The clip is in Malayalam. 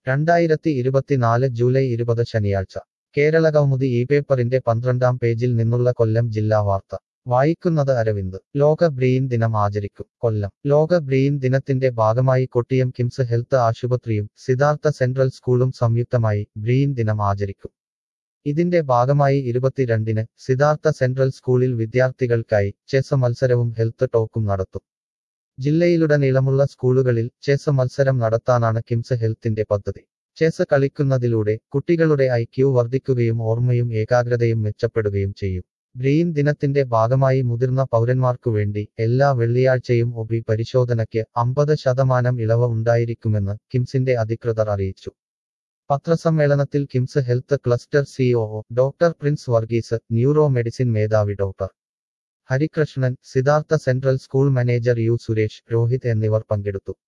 രണ്ടായിരത്തി ഇരുപത്തിനാല് ജൂലൈ ഇരുപത് ശനിയാഴ്ച കേരള കൗമുദി ഈ പേപ്പറിന്റെ പന്ത്രണ്ടാം പേജിൽ നിന്നുള്ള കൊല്ലം ജില്ലാ വാർത്ത വായിക്കുന്നത് അരവിന്ദ് ലോക ബ്രെയിൻ ദിനം ആചരിക്കും കൊല്ലം ലോക ബ്രെയിൻ ദിനത്തിന്റെ ഭാഗമായി കൊട്ടിയം കിംസ് ഹെൽത്ത് ആശുപത്രിയും സിദ്ധാർത്ഥ സെൻട്രൽ സ്കൂളും സംയുക്തമായി ബ്രെയിൻ ദിനം ആചരിക്കും ഇതിന്റെ ഭാഗമായി ഇരുപത്തിരണ്ടിന് സിദ്ധാർത്ഥ സെൻട്രൽ സ്കൂളിൽ വിദ്യാർത്ഥികൾക്കായി ചെസ് മത്സരവും ഹെൽത്ത് ടോക്കും നടത്തും ജില്ലയിലുടനീളമുള്ള സ്കൂളുകളിൽ ചെസ് മത്സരം നടത്താനാണ് കിംസ് ഹെൽത്തിന്റെ പദ്ധതി ചെസ് കളിക്കുന്നതിലൂടെ കുട്ടികളുടെ ഐക്യു വർദ്ധിക്കുകയും ഓർമ്മയും ഏകാഗ്രതയും മെച്ചപ്പെടുകയും ചെയ്യും ബ്രെയിൻ ദിനത്തിന്റെ ഭാഗമായി മുതിർന്ന പൗരന്മാർക്കു വേണ്ടി എല്ലാ വെള്ളിയാഴ്ചയും ഒബി പരിശോധനയ്ക്ക് അമ്പത് ശതമാനം ഇളവ് ഉണ്ടായിരിക്കുമെന്ന് കിംസിന്റെ അധികൃതർ അറിയിച്ചു പത്രസമ്മേളനത്തിൽ KIMS health cluster COO doctor Prince Varghese neuro medicine മേധാവി doctor Harikrishnan Siddhartha Central School manager U Suresh Rohit എന്നിവർ പങ്കെടുത്തു